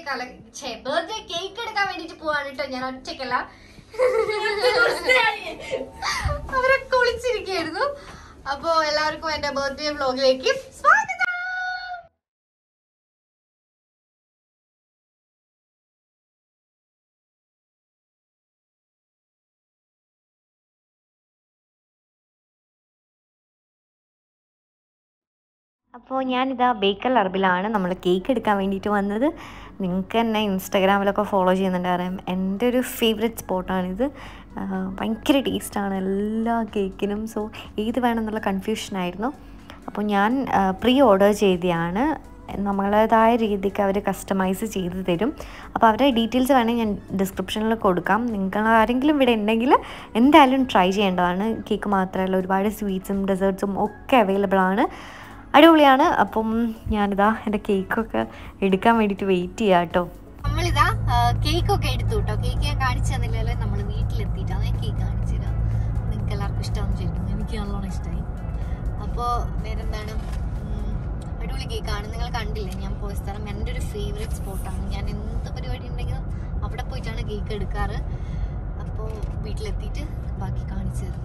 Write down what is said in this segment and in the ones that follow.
കല ഛേ birthday cake എടുക്കാൻ വേണ്ടിട്ട് പോവാണ് കേട്ടോ ഞാൻ ഒറ്റയ്ക്കല്ല അവരൊക്കെ വിളിച്ചിരിക്കുകയായിരുന്നു അപ്പോ എല്ലാവർക്കും എന്റെ ബർത്ത്ഡേ വ്ലോഗിലേക്ക് സ്വാഗതം അപ്പോൾ ഞാനിതാ ബേക്കൽ അറബിലാണ് നമ്മൾ കേക്ക് എടുക്കാൻ വേണ്ടിയിട്ട് വന്നത് നിങ്ങൾക്ക് എന്നെ ഇൻസ്റ്റാഗ്രാമിലൊക്കെ ഫോളോ ചെയ്യുന്നുണ്ട് അറിയാം എൻ്റെ ഒരു ഫേവറേറ്റ് സ്പോട്ടാണിത് ആഹ് ഭയങ്കര ടേസ്റ്റാണ് എല്ലാ കേക്കിനും സോ ഏത് വേണമെന്നുള്ള കൺഫ്യൂഷനായിരുന്നു അപ്പോൾ ഞാൻ പ്രീ ഓർഡർ ചെയ്തതാണ് നമ്മളേതായ രീതിക്ക് അവർ കസ്റ്റമൈസ് ചെയ്ത് തരും അപ്പോൾ അവരുടെ ഡീറ്റെയിൽസ് വേണമെങ്കിൽ ഞാൻ ഡിസ്ക്രിപ്ഷനിൽ കൊടുക്കാം നിങ്ങൾ ആരെങ്കിലും ഇവിടെ ഉണ്ടെങ്കിൽ എന്തായാലും ട്രൈ ചെയ്യേണ്ടതാണ് കേക്ക് മാത്രമല്ല ഒരുപാട് സ്വീറ്റ്സും ഡെസേർട്ട്സും ഒക്കെ അവൈലബിൾ ആണ് അടിപൊളിയാണ് അപ്പം ഞാനിതാ എൻ്റെ കേക്കൊക്കെ എടുക്കാൻ വേണ്ടിയിട്ട് വെയിറ്റ് ചെയ്യാം കേട്ടോ നമ്മളിതാ കേക്ക് ഒക്കെ എടുത്തു കേട്ടോ കേക്ക് ഞാൻ കാണിച്ചു തന്നില്ലല്ലോ നമ്മൾ വീട്ടിലെത്തിയിട്ടാണ് ഞാൻ കേക്ക് കാണിച്ചു തരാം നിങ്ങൾക്ക് എല്ലാവർക്കും ഇഷ്ടമാണെന്ന് വിചാരിക്കുന്നു എനിക്ക് നല്ലോണം ഇഷ്ടമായി അപ്പോൾ വേറെന്താണ് ഉം, അടിപൊളി കേക്കാണ് നിങ്ങൾ കണ്ടില്ലേ ഞാൻ പോയ സ്ഥലം എൻ്റെ ഒരു ഫേവറേറ്റ് സ്പോട്ടാണ് ഞാൻ എന്ത് പരിപാടി ഉണ്ടെങ്കിലും അവിടെ പോയിട്ടാണ് കേക്ക് എടുക്കാറ് അപ്പോൾ വീട്ടിലെത്തിയിട്ട് ബാക്കി കാണിച്ചു തരാം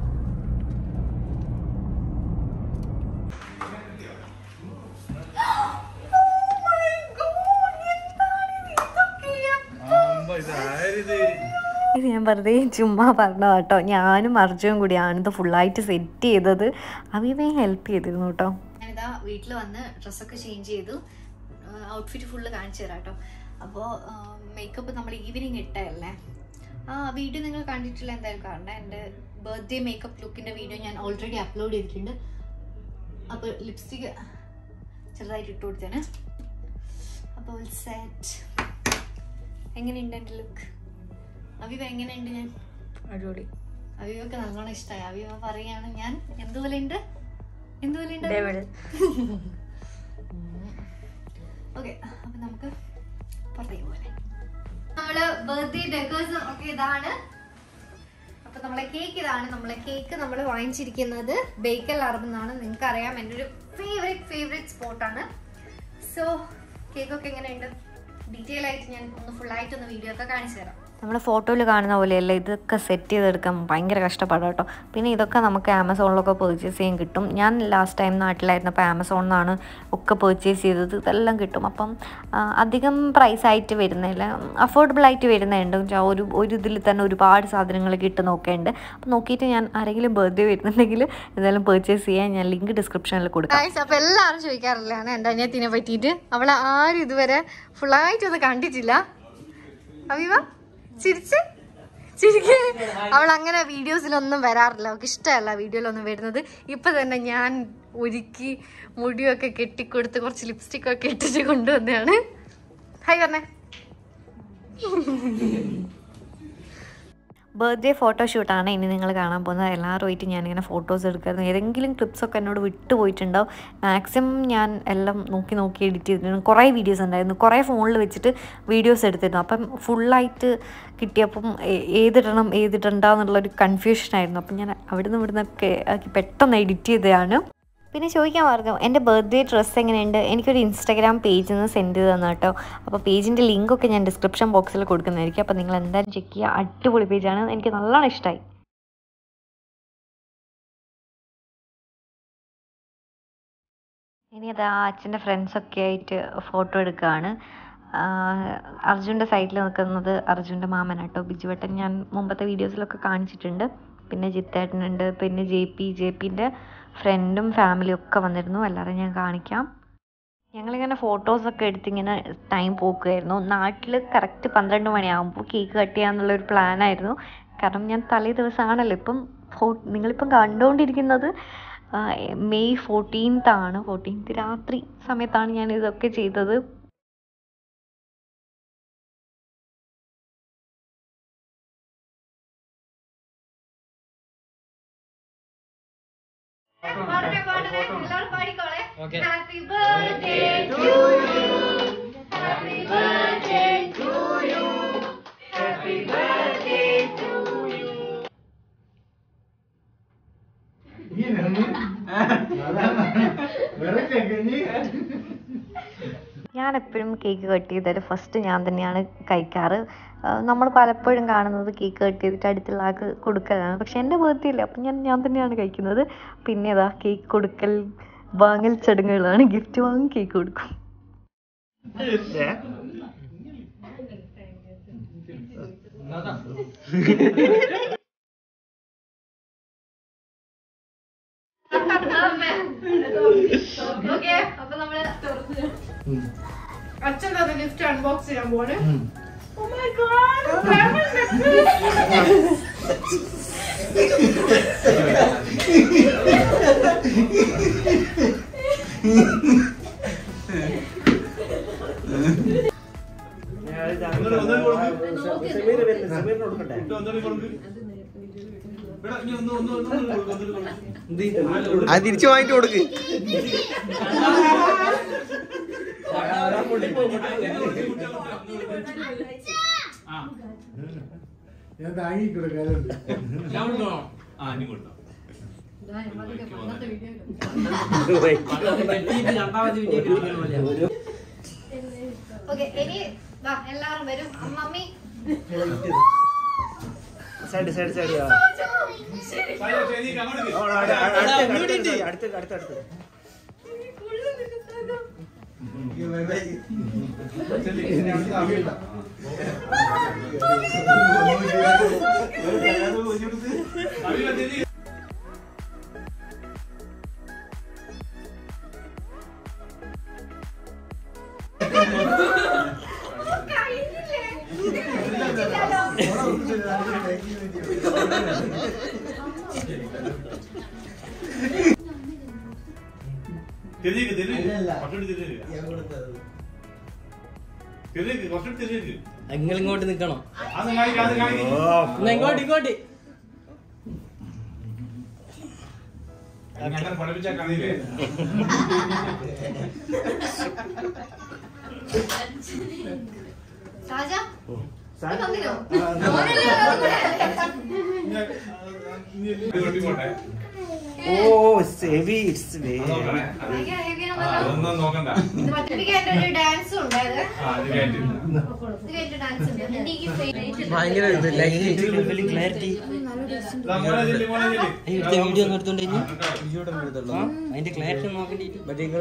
ഇത് ഞാൻ വെറുതെ ചുമ്മാ പറഞ്ഞ കേട്ടോ ഞാനും അർജുനും കൂടിയാണ് ഇത് ഫുള്ളായിട്ട് സെറ്റ് ചെയ്തത് അവയെ ഹെൽപ്പ് ചെയ്തിരുന്നു കേട്ടോ ഞാനിതാ വീട്ടിൽ വന്ന് ഡ്രസ്സൊക്കെ ചേഞ്ച് ചെയ്തു ഔട്ട്ഫിറ്റ് ഫുള്ള് കാണിച്ചു തരാം കേട്ടോ അപ്പോൾ മേക്കപ്പ് നമ്മൾ ഈവനിങ് ഇട്ടതല്ലേ ആ വീഡിയോ നിങ്ങൾ കണ്ടിട്ടില്ല എന്തായാലും കാണണം എൻ്റെ ബർത്ത്ഡേ മേക്കപ്പ് ലുക്കിൻ്റെ വീഡിയോ ഞാൻ ഓൾറെഡി അപ്ലോഡ് ചെയ്തിട്ടുണ്ട് അപ്പോൾ ലിപ്സ്റ്റിക് ചെറുതായിട്ട് ഇട്ട് കൊടുത്തേന് അപ്പോൾ സെറ്റ് എങ്ങനെയുണ്ട് എൻ്റെ ലുക്ക് അവിവ എങ്ങനെയുണ്ട് ഞാൻ അടിപൊളി അവിവൊക്കെ നല്ലോണം ഇഷ്ടമായി അവിവ പറയാണ് ഞാൻ എന്തുപോലെ ഉണ്ട് എന്തുപോലെ ഉണ്ട് ഓക്കെ അപ്പൊ നമുക്ക് പുറത്തേക്ക് പോലെ നമ്മള് ബർത്ത്ഡേ ഡെക്കേഴ്സ് ഒക്കെ ഇതാണ് അപ്പൊ നമ്മളെ കേക്ക് ഇതാണ് നമ്മളെ കേക്ക് നമ്മൾ വാങ്ങിച്ചിരിക്കുന്നത് ബേക്കൽ അറബ് എന്നാണ് നിങ്ങൾക്ക് അറിയാം എൻ്റെ ഒരു ഫേവറേറ്റ് ഫേവറേറ്റ് സ്പോട്ടാണ് സോ കേക്ക് ഒക്കെ എങ്ങനെയുണ്ട് ഡീറ്റെയിൽ ആയിട്ട് ഞാൻ ഒന്ന് ഫുൾ ആയിട്ട് ഒന്ന് വീഡിയോ ഒക്കെ കാണിച്ചു തരാം നമ്മൾ ഫോട്ടോയിൽ കാണുന്ന പോലെയല്ല ഇതൊക്കെ സെറ്റ് ചെയ്തെടുക്കാൻ ഭയങ്കര കഷ്ടപ്പാടാണ് കേട്ടോ പിന്നെ ഇതൊക്കെ നമുക്ക് ആമസോണിലൊക്കെ പർച്ചേസ് ചെയ്യാൻ കിട്ടും ഞാൻ ലാസ്റ്റ് ടൈം നാട്ടിലായിരുന്നപ്പോൾ ആമസോണിൽ നിന്നാണ് ഒക്കെ പർച്ചേസ് ചെയ്തത് ഇതെല്ലാം കിട്ടും അപ്പം ആ, അധികം പ്രൈസ് ആയിട്ട് വരുന്നില്ല അഫോർഡബിൾ ആയിട്ട് വരുന്നുണ്ട് വെച്ചാൽ ഒരു ഒരു ഇതിൽ തന്നെ ഒരുപാട് സാധനങ്ങൾ കിട്ടുന്നൊക്കെ ഉണ്ട് അപ്പം നോക്കിയിട്ട് ഞാൻ ആരെങ്കിലും ബർത്ത്ഡേ വരുന്നുണ്ടെങ്കിൽ എന്തായാലും പർച്ചേസ് ചെയ്യാൻ ഞാൻ ലിങ്ക് ഡിസ്ക്രിപ്ഷനിൽ കൊടുക്കാം ഗൈസ് അപ്പൊ എല്ലാവരും ചോദിക്കാറില്ലാണ് എൻ്റെ അനിയത്തിനെ പറ്റിയിട്ട് അവളെ ആരും ഇതുവരെ ഫുള്ളായിട്ടൊന്നും കണ്ടിട്ടില്ല അവിവ ചിരിച്ച് ചിരിക്ക് അവൾ അങ്ങനെ വീഡിയോസിലൊന്നും വരാറില്ല അവൾക്ക് ഇഷ്ടമല്ല വീഡിയോയിലൊന്നും വരുന്നത് ഇപ്പൊ തന്നെ ഞാൻ ഒരുക്കി മുടിയൊക്കെ കെട്ടിക്കൊടുത്ത് കുറച്ച് ലിപ്സ്റ്റിക് ഒക്കെ ഇട്ടിട്ട് കൊണ്ടുവന്നതാണ് ഹായ് പറഞ്ഞേ ബർത്ത്ഡേ ഫോട്ടോഷൂട്ടാണ് ഇനി നിങ്ങൾ കാണാൻ പോകുന്നത് എല്ലാവരുമായിട്ട് ഞാനിങ്ങനെ ഫോട്ടോസ് എടുക്കായിരുന്നു ഏതെങ്കിലും ക്ലിപ്സൊക്കെ എന്നോട് വിട്ടു പോയിട്ടുണ്ടാവും മാക്സിമം ഞാൻ എല്ലാം നോക്കി നോക്കി എഡിറ്റ് ചെയ്തിരുന്നു കുറേ വീഡിയോസ് ഉണ്ടായിരുന്നു കുറേ ഫോണിൽ വെച്ചിട്ട് വീഡിയോസ് എടുത്തിരുന്നു അപ്പം ഫുള്ളായിട്ട് കിട്ടിയപ്പം ഏ- ഏതിടണം ഏതിടണ്ടെന്നുള്ളൊരു കൺഫ്യൂഷനായിരുന്നു അപ്പം ഞാൻ അവിടുന്ന് ഇവിടുന്നൊക്കെ ആക്കി പെട്ടെന്ന് എഡിറ്റ് ചെയ്തതാണ് പിന്നെ ചോദിക്കാൻ പറഞ്ഞു എൻ്റെ ബർത്ത്ഡേ ഡ്രസ്സ് എങ്ങനെയുണ്ട് എനിക്കൊരു ഇൻസ്റ്റാഗ്രാം പേജിൽ നിന്ന് സെൻഡ് ചെയ്ത് തന്നു കേട്ടോ അപ്പോൾ പേജിൻ്റെ ലിങ്കൊക്കെ ഞാൻ ഡിസ്ക്രിപ്ഷൻ ബോക്സിൽ കൊടുക്കുന്നതായിരിക്കും അപ്പോൾ നിങ്ങൾ എന്തായാലും ചെക്ക് ചെയ്യുക അടിപൊളി പേജാണ് എനിക്ക് നല്ലോണം ഇഷ്ടമായി ഇനി അതാ അച്ഛൻ്റെ ഫ്രണ്ട്സൊക്കെ ആയിട്ട് ഫോട്ടോ എടുക്കുകയാണ് ആഹ് അർജുൻ്റെ സൈഡിൽ നിൽക്കുന്നത് അർജുൻ്റെ മാമനാട്ടോ ബിജുവേട്ടൻ ഞാൻ മുമ്പത്തെ വീഡിയോസിലൊക്കെ കാണിച്ചിട്ടുണ്ട് പിന്നെ ജിത്തേട്ടനുണ്ട് പിന്നെ ജെ പി ജെ പിൻ്റെ ഫ്രണ്ടും ഫാമിലിയും ഒക്കെ വന്നിരുന്നു എല്ലാവരും ഞാൻ കാണിക്കാം ഞങ്ങളിങ്ങനെ ഫോട്ടോസൊക്കെ എടുത്തിങ്ങനെ ടൈം പോക്കുമായിരുന്നു നാട്ടിൽ കറക്റ്റ് പന്ത്രണ്ട് മണിയാകുമ്പോൾ കേക്ക് കട്ട് ചെയ്യാന്നുള്ളൊരു പ്ലാനായിരുന്നു കാരണം ഞാൻ തലേ ദിവസമാണല്ലോ ഇപ്പം ഫോ നിങ്ങളിപ്പം കണ്ടുകൊണ്ടിരിക്കുന്നത് ആ, മെയ് ഫോർട്ടീൻത്ത് ആണ് ഫോർട്ടീൻത്ത് രാത്രി സമയത്താണ് ഞാൻ ഇതൊക്കെ ചെയ്തത് happy birthday to you happy birthday to you happy birthday to you ഞാൻ ഞാൻ എപ്പോഴും കേക്ക് കട്ട് ചെയ്താൽ ഫസ്റ്റ് ഞാൻ തന്നെയാണ് കഴിക്കാറ് നമ്മൾ പലപ്പോഴും കാണുന്നത് കേക്ക് കട്ട് ചെയ്തിട്ട് അടുത്തുള്ള ആൾക്ക് കൊടുക്കലാണ് പക്ഷെ എൻ്റെ ബർത്ത്ഡേ ഇല്ല അപ്പം ഞാൻ ഞാൻ തന്നെയാണ് കഴിക്കുന്നത് പിന്നെ അതാ കേക്ക് കൊടുക്കൽ വാങ്ങൽ ചടങ്ങുകളാണ് ഗിഫ്റ്റ് വാങ്ങി കേക്ക് കൊടുക്കും ഓക്കെ അപ്പൊ നമ്മള് അച്ഛൻ തന്നെ ഗിഫ്റ്റ് അൺബോക്സ് ചെയ്യാൻ പോണ് Oh my God, diamond necklace. അത് തിരിച്ചു വാങ്ങിട്ട് കൊടുക്ക് ഞാൻ താങ്ങി കൊടുക്കാറുണ്ട് ഓക്കെ ഇനി വാ എല്ലാവരും വരും മമ്മി സൈഡ് സൈഡ് സൈഡ് അടുത്ത് അടുത്ത് അടുത്ത് തിരികെ തിരികെ കുറച്ചുകൂടി തിരികെ തിരികെ കുറച്ചുകൂടി തിരികെ നിങ്ങൾ ഇങ്ങോട്ട് നിക്കണം അത് കാണിക്കാം അത് കാണിക്കാം എന്നാ ഇങ്ങോട്ട് ഇങ്ങോട്ട് അങ്ങനെ പഠിപ്പിച്ചാൽ കാണില്ലേ ഷാജ പോട്ടെ ഓ ഹെവി ഇറ്റ്സ് അതൊന്നും നോക്കണ്ട ഒരു ഡാൻസും ഉണ്ടായത് ആ അത് കേട്ടില്ല ഇത് കഴിഞ്ഞിട്ട് ഡാൻസ് ഉണ്ട് എന്റെ ഈ favorite ഭയങ്കര ഇത് ലൈറ്റ് ക്ലാരിറ്റി ഇതാ മോനെ ചെല്ലി മോനെ ചെല്ലി ഇവിടുത്തെ വീഡിയോ ഒന്ന് എടുത്തോണ്ട് ഇനി അതിന്റെ ക്ലാരിറ്റി നോക്കേണ്ടിട്ട്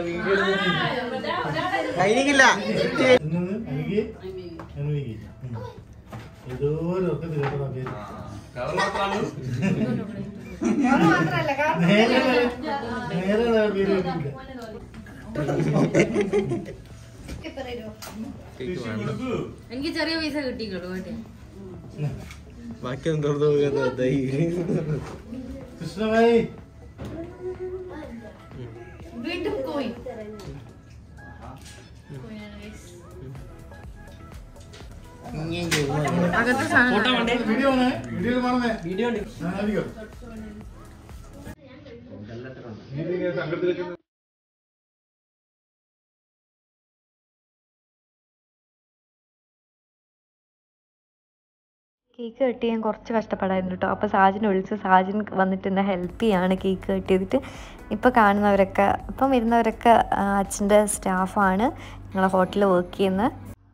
കഴിഞ്ഞില്ല എന്നൊന്ന് എനിക്ക് അനുവദിക്കും ഏതോ ഒരു ഒക്കത്തിൽ കേട്ടോ പേര് കവർ മാത്രമാണ് അത് മാത്രല്ല കാരണം നേരെ നേരെ ആ പേര് കേട്ടിട്ടില്ല ഇപ്പൊ തരുമോ? ടിഷ്യൂ കൊടുക്കൂ എനിക്ക് ചെറിയ പൈസ കിട്ടിക്കോളൂ കേട്ടെ ബാക്കിയൊന്നും തുറന്നു നോക്കാത്ത കൃഷ്ണഭായി വീണ്ടും കോയിൻ അകത്ത് സാധനം ഫോട്ടോ വേണ്ടേ വീഡിയോ ആണ് വീഡിയോ കാണുന്നേ വീഡിയോ ഉണ്ട് ആ, അധികം നീ സംഘത്തിലേക്ക് കേക്ക് കട്ട് ചെയ്യാൻ കുറച്ച് കഷ്ടപ്പാടായിരുന്നു കേട്ടോ അപ്പോൾ സാജിനെ വിളിച്ച് സാജിൻ വന്നിട്ട് എന്നെ ഹെൽപ്പ് ചെയ്യാണ് കേക്ക് കട്ട് ചെയ്തിട്ട് ഇപ്പോൾ കാണുന്നവരൊക്കെ ഇപ്പം വരുന്നവരൊക്കെ ആ, അച്ഛൻ്റെ സ്റ്റാഫാണ് ഞങ്ങളെ ഹോട്ടലിൽ വർക്ക് ചെയ്യുന്നത്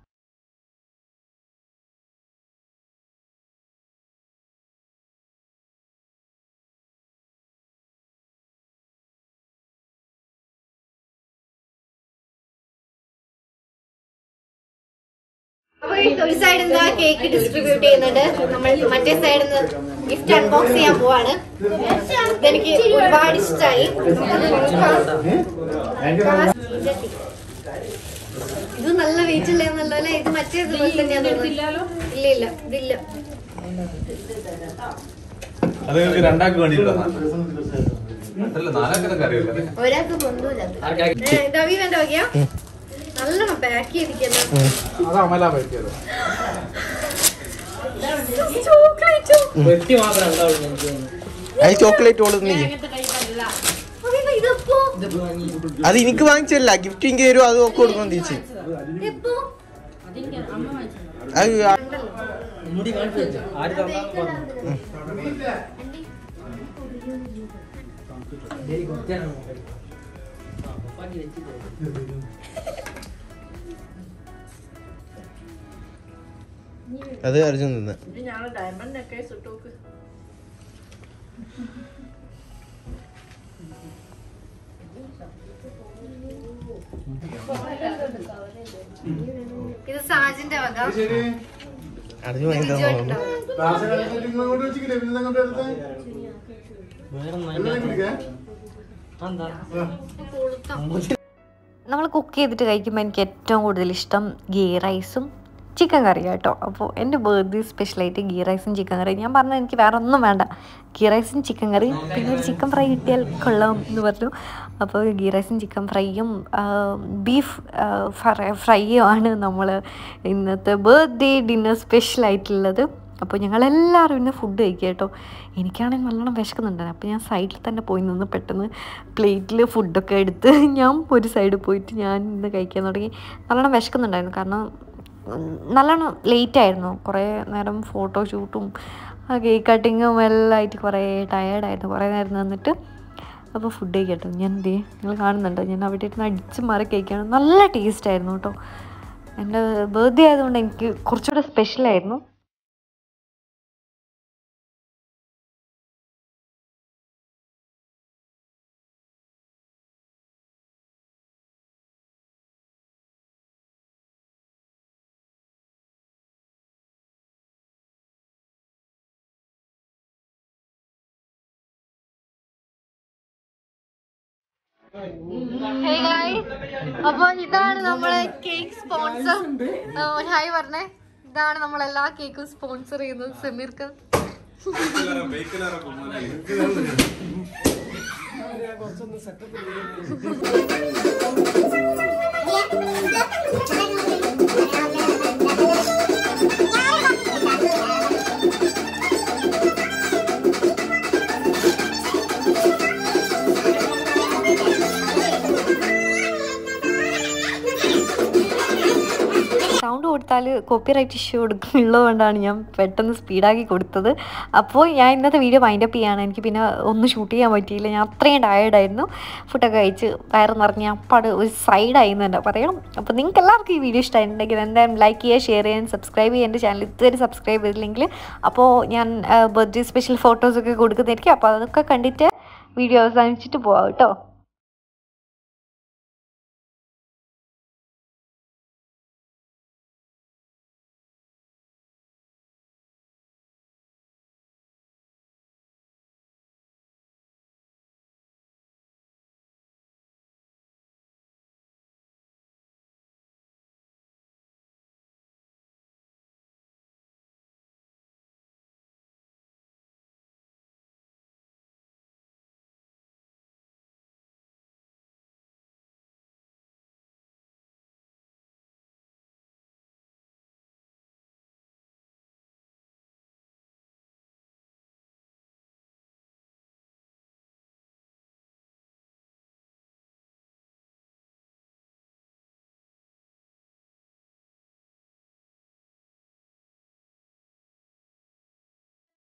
അപ്പൊ guys, ഒരു സൈഡിൽ നിന്ന് കേക്ക് ഡിസ്ട്രിബ്യൂട്ട് ചെയ്യുന്നുണ്ട് നമ്മൾ മറ്റേ സൈഡിൽ നിന്ന് ഗിഫ്റ്റ് അൺബോക്സ് ചെയ്യാൻ പോവാണ് ഇതെനിക്ക് ഒരുപാട് ഇഷ്ടമായി ഇത് നല്ല വെയിറ്റ് ഇല്ല എന്നല്ലേ ഇത് മറ്റേത് പോലെ തന്നെയാ തോന്നുന്നത്. ഇല്ല ഇല്ല ഇതില്ല അത് നിങ്ങൾക്ക് രണ്ടാൾക്ക് വേണ്ടിയിട്ടാണ് അല്ല നാലാൾക്കൊക്കെ അറിയില്ല ഒരാൾക്ക് കൊണ്ടുപോല രവി വേണ്ട വയ്യ നല്ലോണം പാക്ക് ചെയ്തിരിക്കുന്നു അത് അമല പറ്റിയത് ചോക്ലേറ്റും വെട്ടി മാത്രം ഉണ്ടാവുള്ളൂ എനിക്ക് തോന്നുന്നു അത് ചോക്ലേറ്റ് കൊടുക്കുന്നില്ല ഇതപ്പോ അത് എനിക്ക് വാങ്ങിച്ചല്ല ഗിഫ്റ്റ് എനിക്ക് തരും അത് ഒക്കെ കൊടുക്കണം തിരിച്ച് എപ്പോ അത് ആ- മുടി കാണിച്ചു വെച്ചു ആര് തന്നാലും പറഞ്ഞു ശരി, കുത്തിയാണ് നോക്കല്. ആ, പപ്പാക്ക് വെച്ചിട്ട് അത് അർജുൻ തിന്ന ഇത് സാജിന്റെ വക ശരി അർജുൻ വാങ്ങി തന്നോ ക്ലാസ് കഴിഞ്ഞിട്ട് ഇങ്ങോട്ട് വെച്ചിട്ടില്ലേ പിന്നെ അങ്ങോട്ട് എടുത്തേ എല്ലാം കുടിക്കേ എന്താ നമ്മൾ കുക്ക് ചെയ്തിട്ട് കഴിക്കുമ്പോൾ എനിക്ക് ഏറ്റവും കൂടുതൽ ഇഷ്ടം ഗീ റൈസും ചിക്കൻ കറി കേട്ടോ അപ്പോൾ എൻ്റെ ബർത്ത്ഡേ സ്പെഷ്യലായിട്ട് ഗീ റൈസും ചിക്കൻ കറി ഞാൻ പറഞ്ഞു എനിക്ക് വേറെ ഒന്നും വേണ്ട ഗീ റൈസും ചിക്കൻ കറി പിന്നെ ഒരു ചിക്കൻ ഫ്രൈ കിട്ടിയാൽ കൊള്ളാം എന്ന് പറഞ്ഞു അപ്പോൾ ഗീ റൈസും ചിക്കൻ ഫ്രൈയും ബീഫ് ഫ്രൈയും ആണ് നമ്മൾ ഇന്നത്തെ ബർത്ത്ഡേ ഡിന്നർ സ്പെഷ്യലായിട്ടുള്ളത് അപ്പോൾ ഞങ്ങളെല്ലാവരും ഇന്ന് ഫുഡ് കഴിക്കുക കേട്ടോ എനിക്കാണെങ്കിൽ നല്ലോണം വിശക്കുന്നുണ്ടായിരുന്നു അപ്പോൾ ഞാൻ സൈഡിൽ തന്നെ പോയി നിന്ന് പെട്ടെന്ന് പ്ലേറ്റിൽ ഫുഡൊക്കെ എടുത്ത് ഞാൻ ഒരു സൈഡിൽ പോയിട്ട് ഞാൻ ഇന്ന് കഴിക്കാൻ തുടങ്ങി നല്ലോണം വിശക്കുന്നുണ്ടായിരുന്നു കാരണം ഉം, നല്ലോണം ലേറ്റ് ആയിരുന്നു കുറേ നേരം ഫോട്ടോ ഷൂട്ടും കേക്ക് കട്ടിങ്ങും എല്ലാം ആയിട്ട് കുറേ ടയേർഡായിരുന്നു കുറേ നേരം നിന്നിട്ട് അപ്പോൾ ഫുഡ് കഴിക്കട്ടോ ഞാൻ എന്തേ നിങ്ങൾ കാണുന്നുണ്ടോ ഞാൻ അവിടെ ഇരുന്ന് അടിച്ച് മാറി കഴിക്കുകയാണ് നല്ല ടേസ്റ്റ് ആയിരുന്നു കേട്ടോ എൻ്റെ ബർത്ത്ഡേ ആയതുകൊണ്ട് എനിക്ക് കുറച്ചുകൂടെ സ്പെഷ്യലായിരുന്നു അപ്പൊ ഇതാണ് നമ്മളെ കേക്ക് സ്പോൺസർ ഒരു ഹായ് പറഞ്ഞേ ഇതാണ് നമ്മളെല്ലാ കേക്കും സ്പോൺസർ ചെയ്യുന്നത് സമീർക്ക് സൗണ്ട് കൊടുത്താൽ കോപ്പിറൈറ്റ് ഇഷ്യൂ ഉള്ളതുകൊണ്ടാണ് ഞാൻ പെട്ടെന്ന് സ്പീഡാക്കി കൊടുത്തത് അപ്പോൾ ഞാൻ ഇന്നത്തെ വീഡിയോ വൈൻഡപ്പ് ചെയ്യാണ് എനിക്ക് പിന്നെ ഒന്നും ഷൂട്ട് ചെയ്യാൻ പറ്റിയില്ല ഞാൻ അത്രയും ടയേർഡായിരുന്നു ഫുഡൊക്കെ കഴിച്ച് വയറ് നിറഞ്ഞ് അപ്പാട് ഒരു സൈഡായി എന്ന് തന്നെ പറയാം അപ്പോൾ നിങ്ങൾക്ക് എല്ലാവർക്കും ഈ വീഡിയോ ഇഷ്ടമായിട്ടുണ്ടെങ്കിൽ എന്തായാലും ലൈക്ക് ചെയ്യുക ഷെയർ ചെയ്യാൻ സബ്സ്ക്രൈബ് ചെയ്യുക എൻ്റെ ചാനൽ ഇതുവരെ സബ്സ്ക്രൈബ് ചെയ്തില്ലെങ്കിൽ അപ്പോൾ ഞാൻ ബർത്ത്ഡേ സ്പെഷ്യൽ ഫോട്ടോസൊക്കെ കൊടുക്കുന്നതായിരിക്കും അപ്പോൾ അതൊക്കെ കണ്ടിട്ട് വീഡിയോ അവസാനിച്ചിട്ട് പോവാം കേട്ടോ